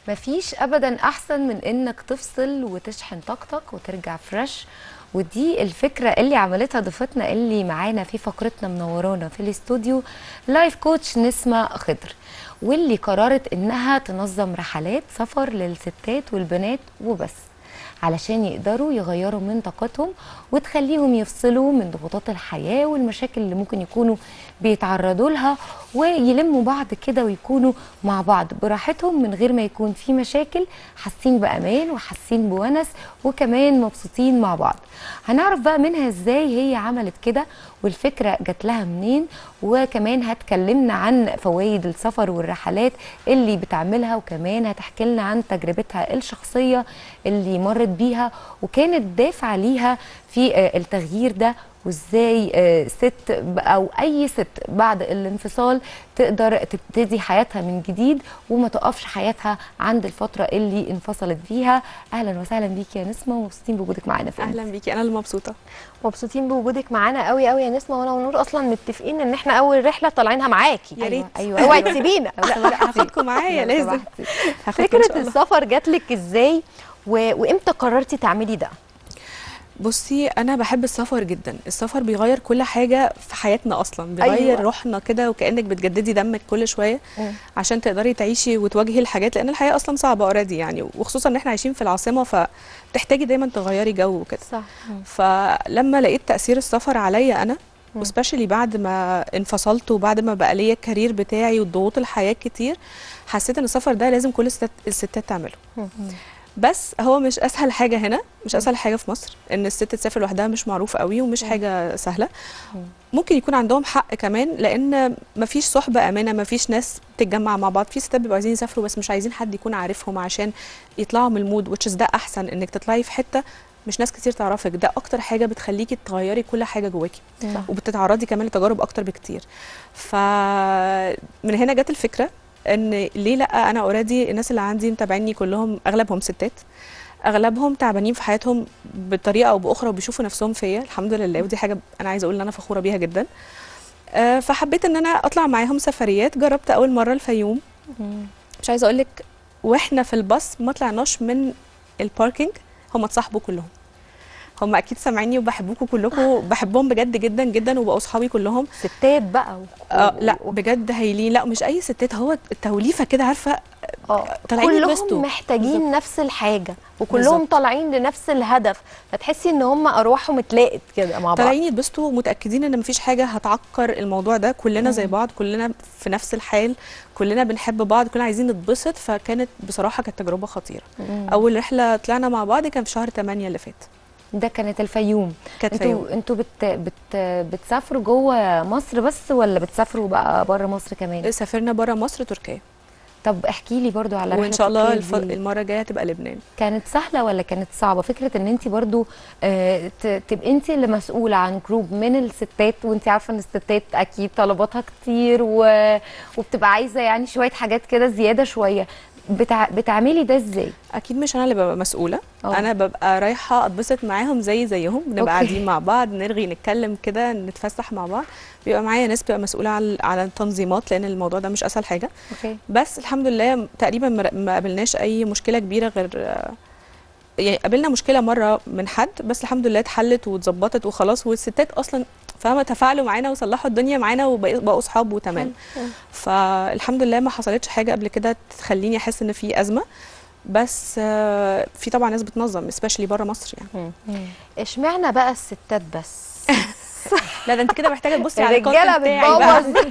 مفيش ابدا احسن من انك تفصل وتشحن طاقتك وترجع فريش ودي الفكره اللي عملتها ضيفتنا اللي معانا في فقرتنا منورانا في الاستوديو لايف كوتش نسمه خضر واللي قررت انها تنظم رحلات سفر للستات والبنات وبس علشان يقدروا يغيروا من طاقتهم وتخليهم يفصلوا من ضغوطات الحياة والمشاكل اللي ممكن يكونوا بيتعرضوا لها ويلموا بعض كده ويكونوا مع بعض براحتهم من غير ما يكون في مشاكل حاسين بأمان وحاسين بونس وكمان مبسوطين مع بعض هنعرف بقى منها ازاي هي عملت كده والفكرة جات لها منين وكمان هتكلمنا عن فوائد السفر والرحلات اللي بتعملها وكمان هتحكي لنا عن تجربتها الشخصية اللي مرت بيها وكانت دافعة ليها في آه، التغيير ده وازاي آه، ست ب- او اي ست بعد الانفصال تقدر تبتدي حياتها من جديد وما تقفش حياتها عند الفترة اللي انفصلت فيها اهلا وسهلا بيكي يا نسمة ومبسوطين بوجودك معانا في اهلا بيكي انا اللي مبسوطه مبسوطين بوجودك معانا قوي قوي يا نسمه وانا ونور اصلا متفقين ان احنا اول رحله طالعينها معاكي يا ريت. ايوه اوعي أيوة. تسيبينا لو سمحتي. هاخدكم معايا لو لازم سمحتي. هاخدكم إن فكره شاء الله. السفر جات لك ازاي و... وامتى قررتي تعملي ده بصي انا بحب السفر جدا السفر بيغير كل حاجه في حياتنا اصلا بيغير أيوة. أيوة. روحنا كده وكانك بتجددي دمك كل شويه مم. عشان تقدري تعيشي وتواجهي الحاجات لان الحياه اصلا صعبه اوريدي يعني وخصوصا ان احنا عايشين في العاصمه فتحتاجي دايما تغيري جو وكده صح فلما لقيت تاثير السفر عليا انا مم. وسبيشالي بعد ما انفصلت وبعد ما بقى ليا الكارير بتاعي وضغوط الحياه كتير حسيت ان السفر ده لازم كل الستات الستات تعمله بس هو مش اسهل حاجه هنا مش اسهل حاجه في مصر ان الست تسافر لوحدها مش معروف قوي ومش حاجه سهله ممكن يكون عندهم حق كمان لان مفيش صحبه امانه مفيش ناس بتتجمع مع بعض في ستات بيبقوا عايزين يسافروا بس مش عايزين حد يكون عارفهم عشان يطلعوا من المود which is ده احسن انك تطلعي في حته مش ناس كتير تعرفك ده اكتر حاجه بتخليكي تغيري كل حاجه جواكي صح. وبتتعرضي كمان لتجارب اكتر بكتير فمن هنا جت الفكره ان ليه لا انا اوريدي الناس اللي عندي متابعيني كلهم اغلبهم ستات اغلبهم تعبانين في حياتهم بطريقه او باخرى وبيشوفوا نفسهم فيا الحمد لله ودي حاجه انا عايزه اقول ان انا فخوره بيها جدا آه، فحبيت ان انا اطلع معاهم سفريات جربت اول مره الفيوم مش عايزه اقول لك واحنا في الباص ما طلعناش من الباركينج هم اتصاحبوا كلهم هم اكيد سامعيني وبحبكم كلكم بحبهم بجد جدا جدا وبقوا اصحابي كلهم ستات بقى و... اه لا بجد هايلين لا مش اي ستات هو التوليفه كده عارفه اه طالعين كلهم يتبسطوا. محتاجين بالظبط. نفس الحاجه وكلهم بالظبط. طالعين لنفس الهدف فتحسي ان هم ارواحهم اتلاقت كده مع بعض طالعين يتبسطوا متاكدين ان مفيش حاجه هتعكر الموضوع ده كلنا زي بعض كلنا في نفس الحال كلنا بنحب بعض كلنا عايزين نتبسط فكانت بصراحه كانت تجربه خطيره اول رحله طلعنا مع بعض كان في شهر 8 اللي فات ده كانت الفيوم كانت فيوم انتوا انتوا بت بت بتسافروا جوه مصر بس ولا بتسافروا بقى بره مصر كمان سافرنا بره مصر تركيا طب احكي لي برضو على وان رحلة شاء الله تركيا الف... دي. المره الجايه هتبقى لبنان كانت سهله ولا كانت صعبه فكره ان انت برضو آه ت- تبقي انت اللي مسؤوله عن جروب من الستات وانت عارفه ان الستات اكيد طلباتها كتير و... وبتبقى عايزه يعني شويه حاجات كده زياده شويه بتع... بتعملي ده ازاي اكيد مش انا اللي ببقى مسؤوله أه. أوه. انا ببقى رايحه اتبسط معاهم زي زيهم أوكي. بنبقى قاعدين مع بعض نرغي نتكلم كده نتفسح مع بعض بيبقى معايا ناس بتبقى مسؤوله على على التنظيمات لان الموضوع ده مش اسهل حاجه اوكي بس الحمد لله تقريبا ما- ما قابلناش اي مشكله كبيره غير يعني قابلنا مشكله مره من حد بس الحمد لله اتحلت واتظبطت وخلاص والستات اصلا فاهمه تفاعلوا معانا وصلحوا الدنيا معانا وبقوا اصحاب وتمام فالحمد لله ما حصلتش حاجه قبل كده تخليني احس ان في ازمه بس آه، في طبعا ناس بتنظم سبيشالي بره مصر يعني اشمعنى بقى الستات بس لا ده انت كده محتاجه تبصي على الرجاله الكونتنت بتاعي بقى. بتبوظ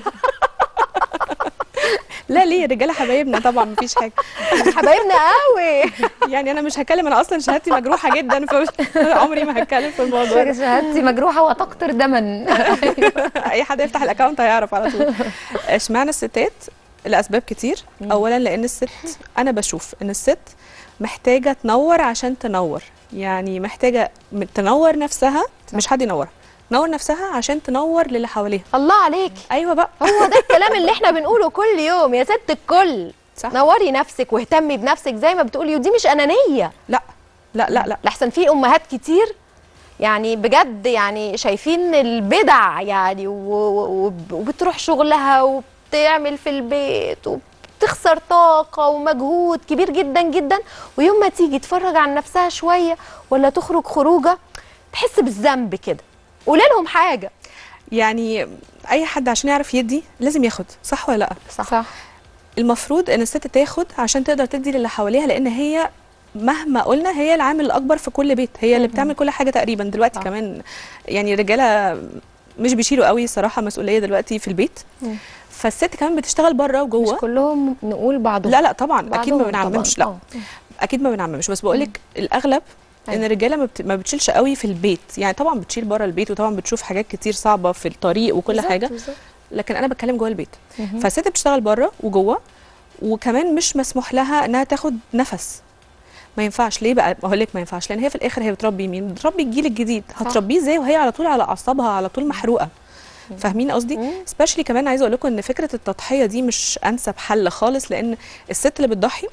لا ليه الرجاله حبايبنا طبعا مفيش حاجه حبايبنا قوي يعني انا مش هتكلم انا اصلا شهادتي مجروحه جدا فعمري ما هتكلم في الموضوع ده. شهادتي مجروحه وتقطر دما اي حد يفتح الاكونت هيعرف على طول اشمعنى الستات لاسباب كتير اولا لان الست انا بشوف ان الست محتاجه تنور عشان تنور يعني محتاجه م- تنور نفسها مش حد ينورها تنور نفسها عشان تنور للي حواليها الله عليكي ايوه بقى هو ده الكلام اللي احنا بنقوله كل يوم يا ست الكل صح. نوري نفسك واهتمي بنفسك زي ما بتقولي ودي مش انانيه لا لا لا لا لحسن في امهات كتير يعني بجد يعني شايفين البدع يعني و- و- وب- وبتروح شغلها وبتعمل في البيت وبت وبتخسر طاقه ومجهود كبير جدا جدا ويوم ما تيجي تفرج عن نفسها شويه ولا تخرج خروجه تحس بالذنب كده قولي لهم حاجه يعني اي حد عشان يعرف يدي لازم ياخد صح ولا لا صح, صح المفروض ان الست تاخد عشان تقدر تدي للي حواليها لان هي مهما قلنا هي العامل الاكبر في كل بيت هي اللي بتعمل كل حاجه تقريبا دلوقتي صح. كمان يعني الرجاله مش بيشيلوا قوي صراحه مسؤوليه دلوقتي في البيت مم. فالست كمان بتشتغل بره مش وجوه كلهم نقول بعضهم لا لا طبعا اكيد ما بعضهم بنعممش طبعاً. لا آه. اكيد ما بنعممش بس بقول لك الاغلب ان أيوة. الرجاله ما, بت... ما بتشيلش قوي في البيت يعني طبعا بتشيل بره البيت وطبعا بتشوف حاجات كتير صعبه في الطريق وكل بالظبط، حاجه بالظبط. لكن انا بتكلم جوه البيت مهم. فالست بتشتغل بره وجوه وكمان مش مسموح لها انها تاخد نفس ما ينفعش ليه بقى بقول لك ما ينفعش لان هي في الاخر هي بتربي مين بتربي الجيل الجديد هتربيه ازاي وهي على طول على اعصابها على طول محروقه فاهمين قصدي مم. سبيشلي كمان عايزه اقول لكم ان فكره التضحيه دي مش انسب حل خالص لان الست اللي بتضحي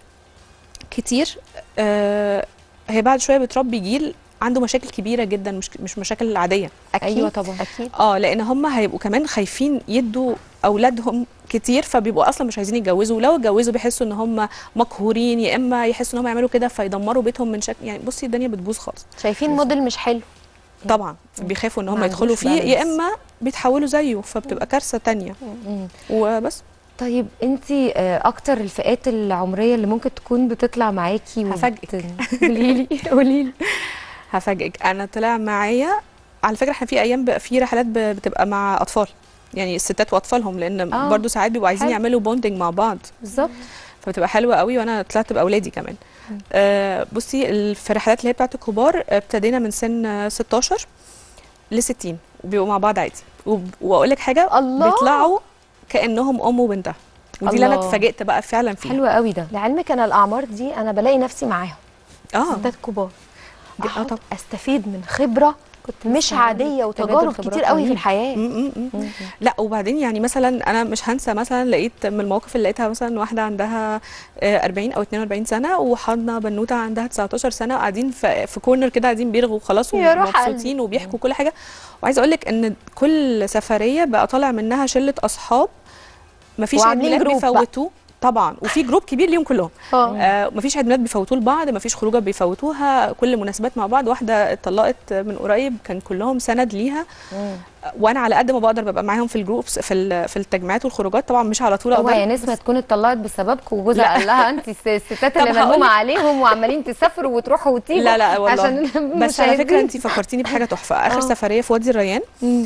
كتير آه هي بعد شويه بتربي جيل عنده مشاكل كبيره جدا مش مش مشاكل عاديه اكيد أيوة طبعاً. اكيد اه لان هم هيبقوا كمان خايفين يدوا اولادهم كتير فبيبقوا اصلا مش عايزين يتجوزوا ولو اتجوزوا بيحسوا ان هم مقهورين يا اما يحسوا ان هم يعملوا كده فيدمروا بيتهم من شكل يعني بصي الدنيا بتبوظ خالص شايفين موديل مش حلو طبعا بيخافوا ان هم ما يدخلوا عندوش فيه يا balance. اما بيتحولوا زيه فبتبقى كارثه تانية مم. وبس طيب انت اكتر الفئات العمريه اللي ممكن تكون بتطلع معاكي هفاجئك. قولي لي قولي لي هفاجئك انا طلع معايا على فكره احنا في ايام بقى في رحلات ب- بتبقى مع اطفال يعني الستات واطفالهم لان آه، برضو ساعات بيبقوا عايزين حلو. يعملوا بوندنج مع بعض بالظبط فبتبقى حلوه قوي وانا طلعت باولادي كمان آه بصي ال- في الرحلات اللي هي بتاعت الكبار آه، ابتدينا من سن آه، 16 ل 60 وبيبقوا مع بعض عادي وب- واقول لك حاجه الله. بيطلعوا كانهم ام وبنتها ودي اللي انا الله. اتفاجئت بقى فعلا فيها حلوه قوي ده لعلمك انا الاعمار دي انا بلاقي نفسي معاهم اه ستات كبار دي- آه أقعد طبعا. استفيد من خبره مش لسه هقول عاديه لك، تبادل وتجارب خبرات كتير قوي في رهيب. الحياه م- م- م. لا وبعدين يعني مثلا انا مش هنسى مثلا لقيت من المواقف اللي لقيتها مثلا واحده عندها آه، 40 او 42 سنه وحاضنه بنوته عندها 19 سنه وقاعدين في في كورنر كده قاعدين بيرغوا خلاص يا روح ومبسوطين وبيحكوا كل حاجه وعايزه اقول لك ان كل سفريه بقى طالع منها شله اصحاب مفيش عيد وعاملين ميلاد جروب بقى. بيفوتوه طبعا وفي جروب كبير ليهم كلهم اه آه مفيش عيد ميلاد بيفوتوه لبعض مفيش خروجه بيفوتوها كل مناسبات مع بعض واحده اتطلقت من قريب كان كلهم سند ليها وانا على قد ما بقدر ببقى معاهم في الجروبس في ال- في التجمعات والخروجات طبعا مش على طول هو اقدر يا نسمه تكون اتطلقت بسببكم وجوزها لا. قال لها انت الس- الستات اللي طب هقول ملمومه لك- عليهم وعمالين تسافروا وتروحوا وتيجوا لا لا والله عشان بس على فكره المشاهدين. انت فكرتيني بحاجه تحفه اخر آه. سفريه في وادي الريان مم.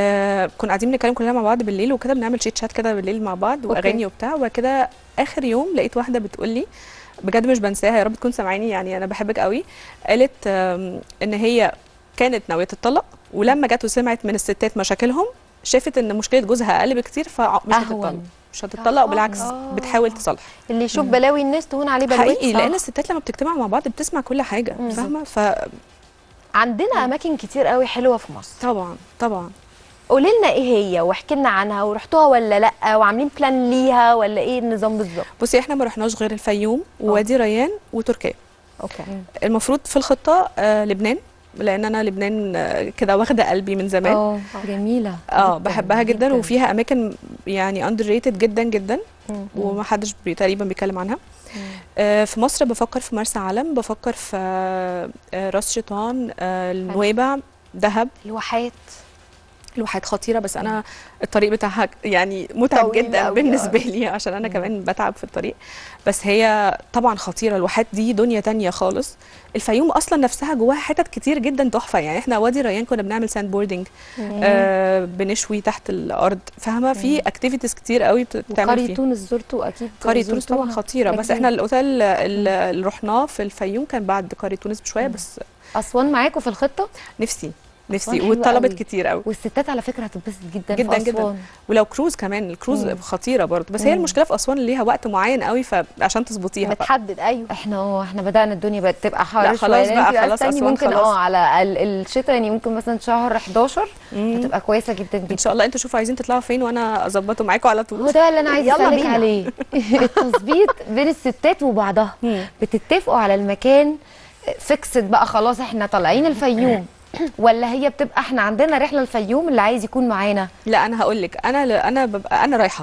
آه كنا قاعدين بنتكلم كلنا مع بعض بالليل وكده بنعمل شيت شات كده بالليل مع بعض واغاني وبتاع وبعد كده اخر يوم لقيت واحده بتقول لي بجد مش بنساها يا رب تكون سامعاني يعني انا بحبك قوي قالت آم، ان هي كانت ناويه تتطلق ولما جت وسمعت من الستات مشاكلهم شافت ان مشكله جوزها اقل بكتير فمش أهون. هتتطلق مش هتتطلق وبالعكس آه. بتحاول تصلح اللي يشوف بلاوي الناس تهون عليه بلاوي حقيقي لان الستات لما بتجتمع مع بعض بتسمع كل حاجه مم. فاهمه فطبعا عندنا اماكن كتير قوي حلوه في مصر طبعا قولي لنا ايه هي واحكي لنا عنها ورحتوها ولا لا وعاملين بلان ليها ولا ايه النظام بالظبط بصي احنا ما رحناش غير الفيوم ووادي ريان وتركيا اوكي المفروض في الخطه آه لبنان لان انا لبنان آه كده واخده قلبي من زمان اه جميله اه جداً، بحبها جدا, وفيها اماكن يعني اندر ريتد جدا جدا ومحدش بي تقريبا بيتكلم عنها آه في مصر بفكر في مرسى علم بفكر في آه آه، راس شيطان آه نويبع دهب الواحات الواحات خطيره بس انا الطريق بتاعها يعني متعب طويل جدا أوي، بالنسبه لي عشان انا كمان بتعب في الطريق بس هي طبعا خطيره الواحات دي دنيا تانية خالص الفيوم اصلا نفسها جواها حتت كتير جدا تحفه يعني احنا وادي ريان كنا بنعمل ساند بوردنج آه بنشوي تحت الارض فاهمه في اكتيفيتيز كتير قوي بتتعمل وقرية فيها تونس زرتوا اكيد قرية تونس طبعا زرتوها. خطيره بس أكيد. احنا الاوتيل اللي اللي رحناه في الفيوم كان بعد قرية تونس بشويه بس اسوان معاكم في الخطه نفسي أسوان نفسي حلوة واتطلبت قوي. كتير قوي والستات على فكره هتتبسط جدا جدا في جدا أسوان. ولو كروز كمان الكروز مم. خطيره برضه بس هي مم. المشكله في اسوان اللي ليها وقت معين قوي فعشان تظبطيها بقى. متحدد ايوه احنا اه احنا بدانا الدنيا بقت تبقى حر لا، خلاص شوية. بقى، انتي خلاص استني أسوان ممكن خلاص. اه على ال- الشتاء يعني ممكن مثلا شهر 11 مم. هتبقى كويسه جدا ان جدا شاء الله انتوا شوفوا عايزين تطلعوا فين وانا اظبطه معاكم على هو طول ده اللي انا عايزه يلا اسالك بينا. عليه التظبيط بين الستات وبعضها مم. بتتفقوا على المكان فيكسد بقى خلاص احنا طالعين الفيوم ولا هي بتبقى احنا عندنا رحله الفيوم اللي عايز يكون معانا لا انا هقول لك انا انا ببقى انا رايحه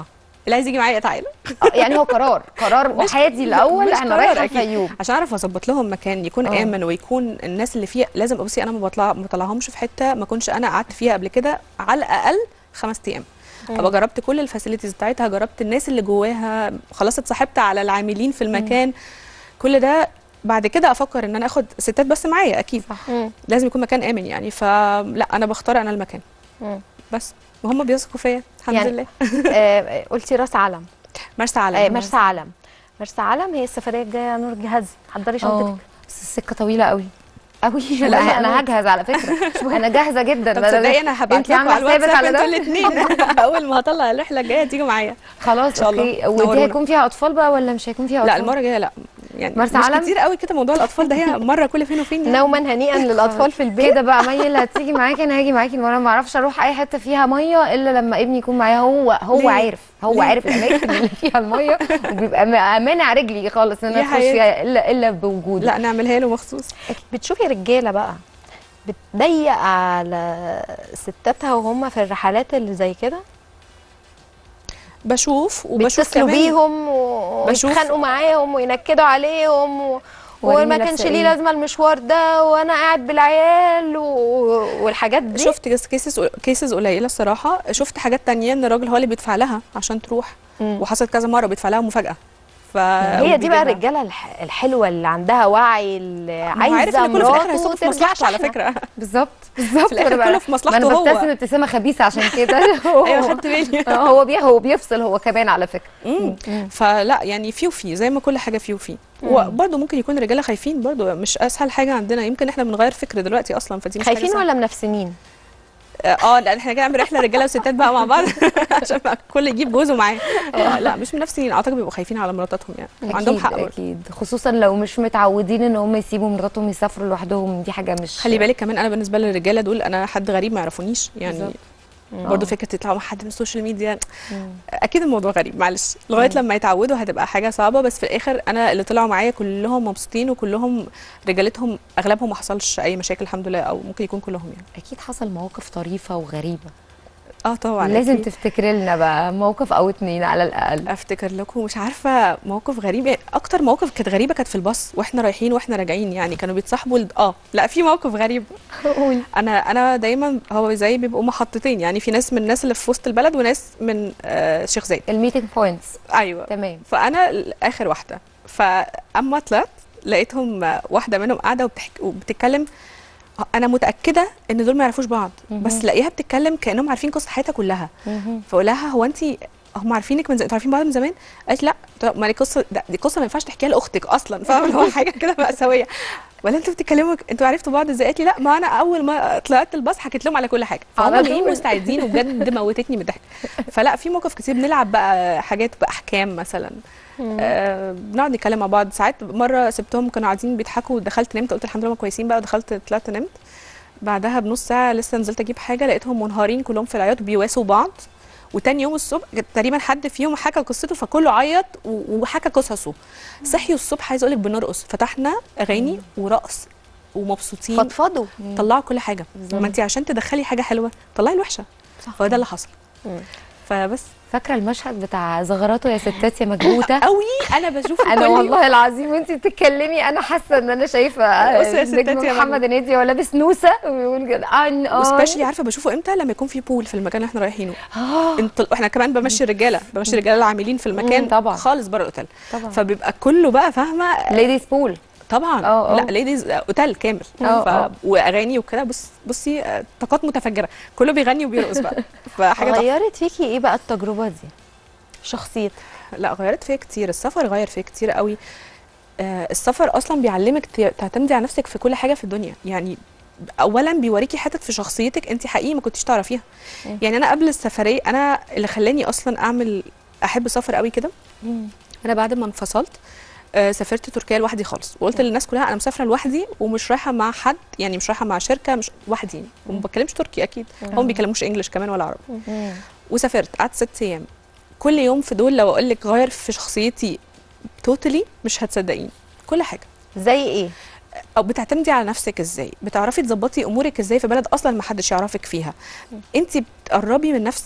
اللي عايز يجي معايا تعالى آه، يعني هو قرار قرار مش- احادي الاول مش انا قرار رايحه أكيد. الفيوم عشان اعرف اظبط لهم مكان يكون آه. امن ويكون الناس اللي فيه لازم بصي انا ما بطلع ما بطلعهمش في حته ما كنتش انا قعدت فيها قبل كده على الاقل خمس ايام ابقى جربت كل الفاسيلتيز بتاعتها جربت الناس اللي جواها خلاص اتصاحبت على العاملين في المكان كل ده بعد كده افكر ان انا اخد ستات بس معايا اكيد مم. لازم يكون مكان امن يعني فلا انا بختار انا المكان مم. بس وهم بيثقوا فيا الحمد يعني لله آه، قلتي راس علم مرسى علم آه، مرسى علم مرسى علم هي السفريه الجايه يا نور جهزي حضري شنطتك اه بس السكه طويله قوي قوي لا لا انا هجهز على فكره انا جاهزه جدا طب لا- لا- تصدقي انا هبعت انت لكم عامله على حسابك الواتساب على انتوا ده الاثنين اول ما هطلع الرحله الجايه تيجوا معايا خلاص إن شاء الله. اوكي ودي نورونا. هيكون فيها اطفال بقى ولا مش هيكون فيها اطفال لا المره الجايه لا يعني مرسى مش علم؟ كتير قوي كده موضوع الاطفال ده هي مره كل فين وفين يعني. نوما هنيئا للاطفال في البيت كده بقى مي اللي هتيجي معاكي انا هاجي معاكي المره ما اعرفش اروح اي حته فيها ميه الا لما ابني يكون معايا هو هو ليه؟ عارف هو ليه؟ عارف الاماكن اللي فيها الميه وبيبقى م- مانع رجلي خالص ان يا انا اخش حياتي. فيها الا الا بوجودي لا نعملها له مخصوص بتشوفي رجاله بقى بتضيق على ستاتها وهم في الرحلات اللي زي كده بشوف وبشوف بيتصلوا كمان بيهم و- بشوف- ويتخانقوا معاهم وينكدوا عليهم و... وريني وما لابسة كانش إيه. ليه لازمه المشوار ده وانا قاعد بالعيال و... والحاجات دي شفت كيسز كيسز قليله الصراحه شفت حاجات تانية ان الراجل هو اللي بيدفع لها عشان تروح مم. وحصلت كذا مره بيدفع لها مفاجاه ف هي دي بقى وبيجيبها. الرجاله الح- الحلوه اللي عندها وعي اللي ما هو عارف عايزه ان كله في الاخر مراته هيصب في ترجع مصلحته على شحنة. فكره بالظبط بالظبط في الآخر أنا بقى- كله في مصلحته ما انا هو. ببتسم ابتسامه خبيثه عشان كده ايوه خدت بالي آه، هو بي هو بيفصل هو كمان على فكره مم. فلا يعني في وفي زي ما كل حاجه في وفي وبرضه ممكن يكون الرجاله خايفين برضه مش اسهل حاجه عندنا يمكن احنا بنغير فكر دلوقتي اصلا فدي مش حاجة خايفين سهلة. ولا منفسنين اه لا احنا جاي نعمل رحله رجاله وستات بقى مع بعض عشان بقى الكل يجيب جوزه معاه آه، لا مش من نفسي اعتقد بيبقوا خايفين على مراتاتهم يعني وعندهم أكيد- حق برضه اكيد خصوصا لو مش متعودين ان هم يسيبوا مراتهم يسافروا لوحدهم دي حاجه مش خلي بالك كمان انا بالنسبه للرجاله دول انا حد غريب ما يعرفونيش يعني بالظبط. برضه فكره يطلعوا مع حد من السوشيال ميديا اكيد الموضوع غريب معلش لغايه لما يتعودوا هتبقى حاجه صعبه بس في الاخر انا اللي طلعوا معايا كلهم مبسوطين وكلهم رجالتهم اغلبهم ما حصلش اي مشاكل الحمد لله او ممكن يكون كلهم يعني اكيد حصل مواقف طريفه وغريبه اه طبعا لازم أكيد. تفتكري لنا بقى موقف او اتنين على الاقل افتكر لكم مش عارفه موقف غريب يعني اكتر موقف كانت غريبه كانت في الباص واحنا رايحين واحنا راجعين يعني كانوا بيتصاحبوا ال- اه لا في موقف غريب قولي انا انا دايما هو زي بيبقوا محطتين يعني في ناس من الناس اللي في وسط البلد وناس من آه شيخ زايد الميتنج بوينتس ايوه تمام فانا ال- اخر واحده فاما طلعت لقيتهم آه، واحده منهم قاعده وبتحك... وبتتكلم انا متاكده ان دول ما يعرفوش بعض بس لاقيها بتتكلم كانهم عارفين قصه حياتها كلها فاقول لها هو انت هم عارفينك من زمان انتوا عارفين بعض من زمان قالت لا طب ما دي قصه ده- دي قصه ما ينفعش تحكيها لاختك اصلا فاهمه اللي هو حاجه كده مأساويه ولا انتوا بتتكلموا انتوا عرفتوا بعض ازاي قالت لي لا ما انا اول ما طلعت الباص حكيت لهم على كل حاجه فهم على جايين طول. مستعدين وبجد موتتني من الضحك فلا في موقف كتير بنلعب بقى حاجات باحكام مثلا آه بنقعد نتكلم مع بعض ساعات مره سبتهم كانوا قاعدين بيضحكوا ودخلت نمت قلت الحمد لله هم كويسين بقى ودخلت طلعت نمت بعدها بنص ساعه لسه نزلت اجيب حاجه لقيتهم منهارين كلهم في العياط وبيواسوا بعض وتاني يوم الصبح تقريبا حد فيهم حكى قصته فكله عيط و- وحكى قصصه صحيوا الصبح عايزه اقول لك بنرقص فتحنا اغاني ورقص ومبسوطين فضفضوا طلعوا كل حاجه ما انت عشان تدخلي حاجه حلوه طلعي الوحشه فهو ده اللي حصل مم. فبس فاكره المشهد بتاع زغراته يا ستات يا مكبوته قوي انا بشوف انا والله العظيم وانت بتتكلمي انا حاسه ان انا شايفه بصي يا ستات نجم يا محمد هنيدي وهو لابس نوسه وبيقول كده ان ان وسبيشلي عارفه بشوفه امتى لما يكون في بول في المكان اللي احنا رايحينه انت احنا كمان بمشي الرجاله بمشي الرجاله العاملين في المكان مم، طبعا. خالص بره الاوتيل طبعا. فبيبقى كله بقى فاهمه ليديز بول طبعا اه، اه. لا ليديز اوتيل كامل اه، ف... اه. واغاني وكده بص بصي آه، طاقات متفجره كله بيغني وبيرقص بقى فحاجه تحفة. غيرت فيكي ايه بقى التجربه دي شخصيتك لا غيرت فيا كتير السفر غير فيا كتير قوي آه السفر اصلا بيعلمك ت- تعتمدي على نفسك في كل حاجه في الدنيا يعني اولا بيوريكي حتت في شخصيتك انت حقيقي ما كنتيش تعرفيها يعني انا قبل السفريه انا اللي خلاني اصلا اعمل احب السفر قوي كده انا بعد ما انفصلت آه، سافرت تركيا لوحدي خالص وقلت للناس كلها انا مسافره لوحدي ومش رايحه مع حد يعني مش رايحه مع شركه مش وحدي وما بتكلمش تركي اكيد هم ما بيكلموش انجلش كمان ولا عربي وسافرت قعدت ست ايام كل يوم في دول لو اقول لك غير في شخصيتي توتالي مش هتصدقيني كل حاجه زي ايه او بتعتمدي على نفسك ازاي بتعرفي تظبطي امورك ازاي في بلد اصلا ما حدش يعرفك فيها انت بتقربي من نفسك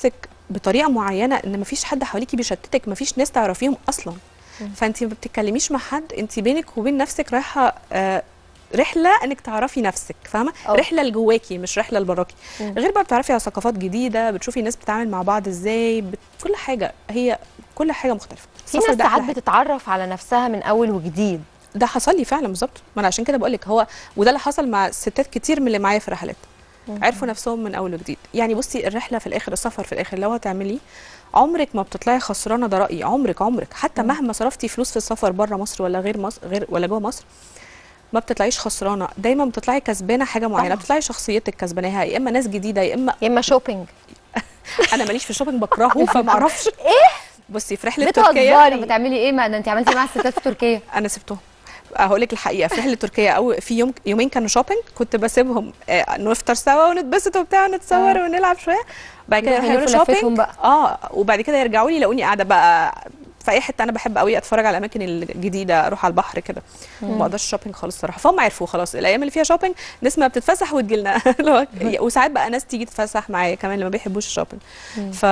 بطريقه معينه ان مفيش حد حواليكي بيشتتك مفيش ناس تعرفيهم اصلا فانت ما بتتكلميش مع حد انت بينك وبين نفسك رايحه آه، رحله انك تعرفي نفسك فاهمه أه. رحله لجواكي مش رحله لبراكي مم. غير بقى بتعرفي على ثقافات جديده بتشوفي ناس بتتعامل مع بعض ازاي بت... كل حاجه هي كل حاجه مختلفه في السفر ناس ده أحلى ساعات حاجة. بتتعرف على نفسها من اول وجديد ده حصل لي فعلا بالظبط ما انا عشان كده بقول لك هو وده اللي حصل مع ستات كتير من اللي معايا في الرحلات عرفوا نفسهم من اول وجديد يعني بصي الرحله في الاخر السفر في الاخر لو هتعملي عمرك ما بتطلعي خسرانه ده رايي عمرك عمرك حتى مهما صرفتي فلوس في السفر بره مصر ولا غير مصر غير ولا جوه مصر ما بتطلعيش خسرانه دايما بتطلعي كسبانه حاجه معينه طبعا. بتطلعي شخصيتك كسباناها يا اما ناس جديده يا اما يا اما شوبينج انا ماليش في الشوبينج بكرهه فما اعرفش ايه بصي في رحله تركيا بتهزري طب بتعملي ايه ما ده انت عملتي مع الستات في تركيا انا سبتهم هقول لك الحقيقه في رحله تركيا او في يوم يومين كانوا شوبينج كنت بسيبهم آه، نفطر سوا ونتبسط وبتاع ونتصور آه. ونلعب شويه بعد كده يروحوا يعملوا يلفوا لفتهم شوبينج بقى. اه وبعد كده يرجعوا لي يلاقوني قاعده بقى في اي حته انا بحب قوي اتفرج على الاماكن الجديده اروح على البحر كده ما اقدرش شوبينج خالص الصراحه فهم عرفوا خلاص الايام اللي فيها شوبينج ناس ما بتتفسح وتجي لنا اللي هو- وساعات بقى ناس تيجي تتفسح معايا كمان اللي ما بيحبوش الشوبينج ف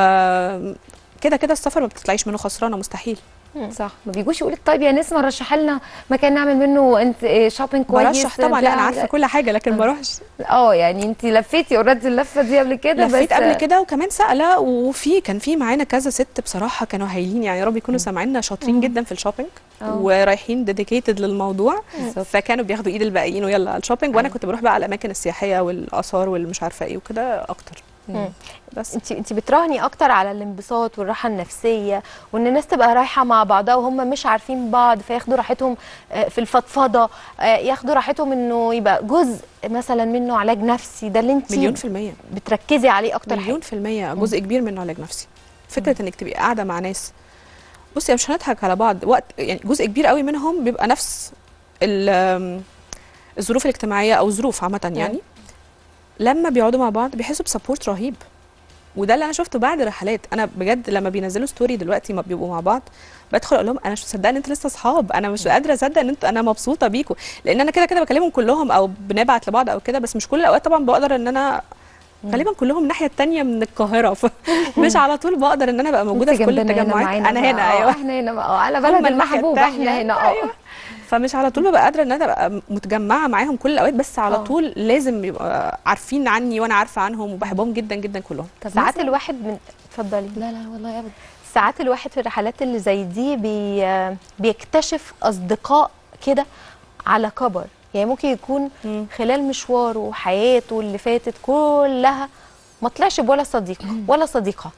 كده كده السفر ما بتطلعيش منه خسرانه مستحيل صح ما بيجوش يقولوا طيب يا نسمه رشحي لنا مكان نعمل منه انت إيه، شوبينج كويس برشح طبعا لا انا بتاع- عارفه كل حاجه لكن ما اروحش اه يعني انت لفيتي اوريدي اللفه دي قبل كده لفيت بس قبل كده وكمان سألة وفي كان في معانا كذا ست بصراحة كانوا هايلين يعني يا رب يكونوا سامعيننا شاطرين جدا في الشوبينج اه. ورايحين ديديكيتد للموضوع بالظبط. فكانوا بياخدوا ايد الباقيين ويلا على الشوبينج وانا ايوه. كنت بروح بقى على الاماكن السياحيه والاثار والمش عارفه ايه وكده اكتر مم. بس انت انت بتراهني اكتر على الانبساط والراحه النفسيه وان الناس تبقى رايحه مع بعضها وهم مش عارفين بعض فياخدوا راحتهم آه، في الفضفضه آه، ياخدوا راحتهم انه يبقى جزء مثلا منه علاج نفسي ده اللي انت مليون في المية بتركزي عليه اكتر مليون حاجه في المية جزء كبير منه علاج نفسي فكرة انك تبقي قاعدة مع ناس بصي مش هنضحك على بعض وقت يعني جزء كبير قوي منهم بيبقى نفس ال- الظروف الاجتماعية او ظروف عامة يعني لما بيقعدوا مع بعض بيحسوا بسبورت رهيب وده اللي انا شفته بعد رحلات انا بجد لما بينزلوا ستوري دلوقتي ما بيبقوا مع بعض بدخل اقول لهم انا مش مصدقه ان انتوا لسه اصحاب انا مش قادره اصدق ان انتوا انا مبسوطه بيكم لان انا كده كده بكلمهم كلهم او بنبعت لبعض او كده بس مش كل الاوقات طبعا بقدر ان انا غالبا كلهم الناحيه التانية من القاهره فمش على طول بقدر ان انا ابقى موجوده انت في كل جنبنا هنا التجمعات معانا انا بقى. هنا اه، ايوه احنا هنا بقى اه، على هم بلد الناحية المحبوب التانية. احنا هنا اه أيوة. فمش على طول ببقى قادره ان انا ابقى متجمعه معاهم كل الاوقات بس على اه. طول لازم يبقى عارفين عني وانا عارفه عنهم وبحبهم جدا جدا كلهم طب ساعات مثلاً- الواحد من اتفضلي لا لا والله ابدا ساعات الواحد في الرحلات اللي زي دي بي... بيكتشف اصدقاء كده على كبر يعني ممكن يكون مم. خلال مشواره وحياته اللي فاتت كلها ما طلعش بولا صديق ولا صديقه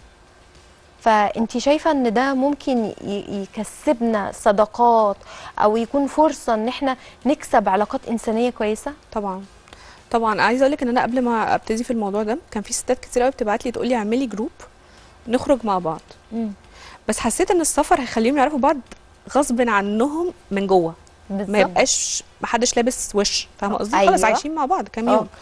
فانت شايفه ان ده ممكن ي- يكسبنا صداقات او يكون فرصه ان احنا نكسب علاقات انسانيه كويسه طبعا طبعا عايزه اقول لك ان انا قبل ما ابتدي في الموضوع ده كان في ستات كتير قوي بتبعت لي تقول لي اعملي جروب نخرج مع بعض بس حسيت ان السفر هيخليهم يعرفوا بعض غصب عنهم من جوه ما بالظبط يبقاش محدش لابس وش فاهمه قصدي أيوة. خلاص عايشين مع بعض كام اه. يوم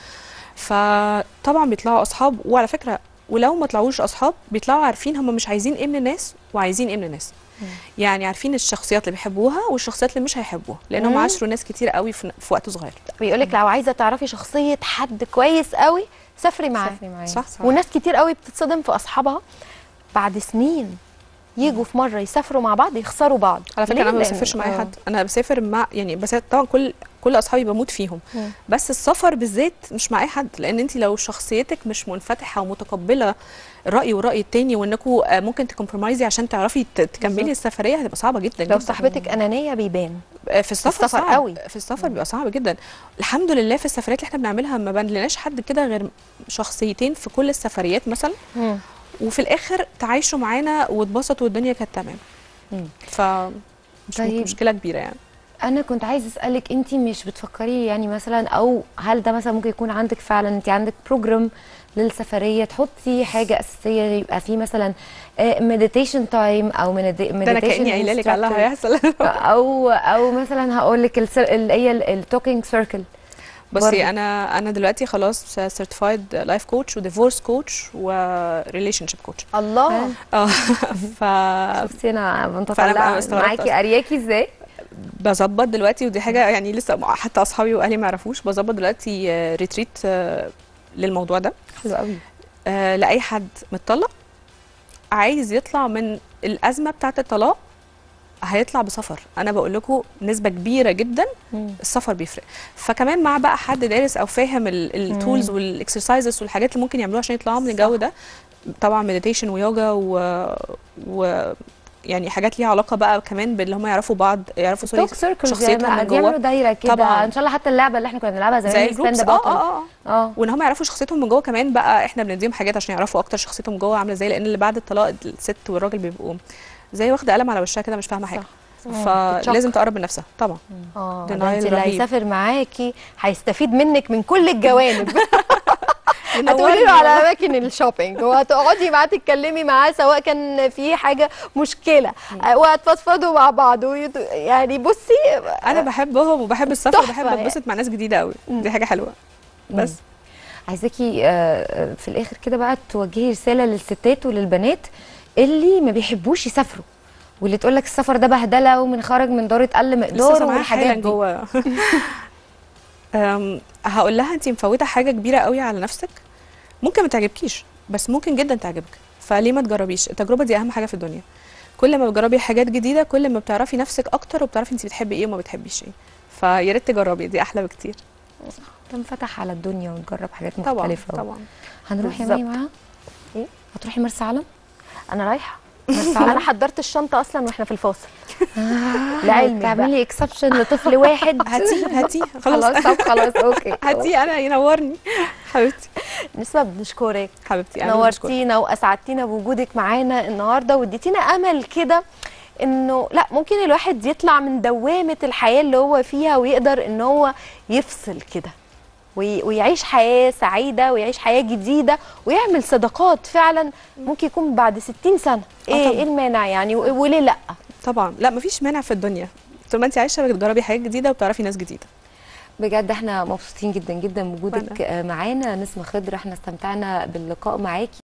فطبعا بيطلعوا اصحاب وعلى فكره ولو ما طلعوش اصحاب بيطلعوا عارفين هم مش عايزين ايه من الناس وعايزين ايه من الناس يعني عارفين الشخصيات اللي بيحبوها والشخصيات اللي مش هيحبوها لانهم مم. عاشروا ناس كتير قوي في, في وقت صغير بيقول لك لو عايزه تعرفي شخصيه حد كويس قوي سافري معاه سافري معايا صح. وناس كتير قوي بتصدم في اصحابها بعد سنين يجوا في مره يسافروا مع بعض يخسروا بعض على فكره ليه؟ انا ما لأن- بسافرش مع اي اه. حد انا بسافر مع يعني بس طبعا كل كل اصحابي بموت فيهم مم. بس السفر بالذات مش مع اي حد لان انت لو شخصيتك مش منفتحه ومتقبله الراي والراي التاني وانكم ممكن تكمبرومايزي عشان تعرفي ت- تكملي بالظبط. السفريه هتبقى صعبه جدا لو جدا. صاحبتك انانيه بيبان آه، في السفر, السفر صعب قوي. في السفر بيبقى صعب جدا الحمد لله في السفريات اللي احنا بنعملها ما بنلناش حد كده غير شخصيتين في كل السفريات مثلا وفي الاخر تعايشوا معانا واتبسطوا والدنيا كانت تمام مم. ف مش طيب. مشكله كبيره يعني انا كنت عايزه اسالك انت مش بتفكري يعني مثلا او هل ده مثلا ممكن يكون عندك فعلا انت عندك بروجرام للسفريه تحطي حاجه اساسيه يبقى في مثلا مديتيشن تايم او ده انا كاني قايله لك على اللي هيحصل او او مثلا هقول لك اللي هي التوكينج سيركل برضه. بصي انا انا دلوقتي خلاص سيرتيفايد لايف كوتش وديفورس كوتش وريليشن شيب كوتش الله اه ف شفتي انا فأنا متطلعه بقى استغربت معاكي أصلاً. ارياكي ازاي بظبط دلوقتي ودي حاجه يعني لسه حتى اصحابي واهلي ما يعرفوش بظبط دلوقتي ريتريت للموضوع ده حلو قوي آه، لاي حد متطلق عايز يطلع من الازمه بتاعه الطلاق هيطلع بسفر انا بقول لكم نسبه كبيره جدا السفر بيفرق فكمان مع بقى حد دارس او فاهم التولز والاكسرسايزز والحاجات اللي ممكن يعملوها عشان يطلعوا من الجو ده طبعا مديتيشن ويوجا و, و يعني حاجات ليها علاقه بقى كمان باللي هم يعرفوا بعض يعرفوا سوري توك سيركلز شخصيتهم من يعملوا جوه دايره كده طبعاً. ان شاء الله حتى اللعبه اللي احنا كنا بنلعبها زي زمان الجروبس ستاند اه اب اه اه اه وان هم يعرفوا شخصيتهم من جوه كمان بقى احنا بنديهم حاجات عشان يعرفوا اكتر شخصيتهم من جوه عامله ازاي لان اللي بعد الطلاق الست والراجل بيبقوا زي واخده قلم على وشها كده مش فاهمه حاجه فلازم تقرب من نفسها طبعا اه denial ده انت اللي رهيب. هيسافر معاكي هيستفيد منك من كل الجوانب هتقولي ينورني له على والله. اماكن الشوبينج وهتقعدي معاه تتكلمي معاه سواء كان في حاجه مشكله آه، وهتفضفضوا مع بعض ويت- يعني بصي انا بحبهم وبحب السفر تحفة وبحب يعني. اتبسط مع ناس جديده قوي دي حاجه حلوه بس عايزاكي آه، آه، في الاخر كده بقى توجهي رساله للستات وللبنات اللي ما بيحبوش يسافروا واللي تقول لك السفر ده بهدله ومن خرج من دار اتقل لسه مقداره سامعاها والحاجات حالا دي جوه أم، هقول لها انت مفوته حاجه كبيره قوي على نفسك ممكن ما تعجبكيش بس ممكن جدا تعجبك فليه ما تجربيش التجربه دي اهم حاجه في الدنيا كل ما بتجربي حاجات جديده كل ما بتعرفي نفسك اكتر وبتعرفي انت بتحبي ايه وما بتحبيش ايه فيا ريت تجربي دي احلى بكتير تنفتح على الدنيا ونجرب حاجات طبعا مختلفه طبعا هنروح يا بالظبط. مي معاها إيه؟ هتروحي مرسى علم انا رايحه مرسى انا علم حضرت الشنطه اصلا واحنا في الفاصل لعلمك بقى. تعملي اكسبشن لطفل واحد هاتي هاتي خلاص خلاص طب خلاص اوكي هاتي انا ينورني حبيبتي نسمة بنشكرك حبيبتي انا اللي بشكرك. نورتينا واسعدتينا بوجودك معانا النهارده واديتينا امل كده انه لا ممكن الواحد يطلع من دوامه الحياه اللي هو فيها ويقدر ان هو يفصل كده وي- ويعيش حياه سعيده ويعيش حياه جديده ويعمل صداقات فعلا ممكن يكون بعد 60 سنه آه ايه طبعاً. ايه المانع يعني و- وليه لا طبعا لا مفيش مانع في الدنيا طول ما انت عايشه بتجربي حاجات جديده وبتعرفي ناس جديده بجد احنا مبسوطين جدا جدا بوجودك آه، معانا نسمة خضر احنا استمتعنا باللقاء معاكي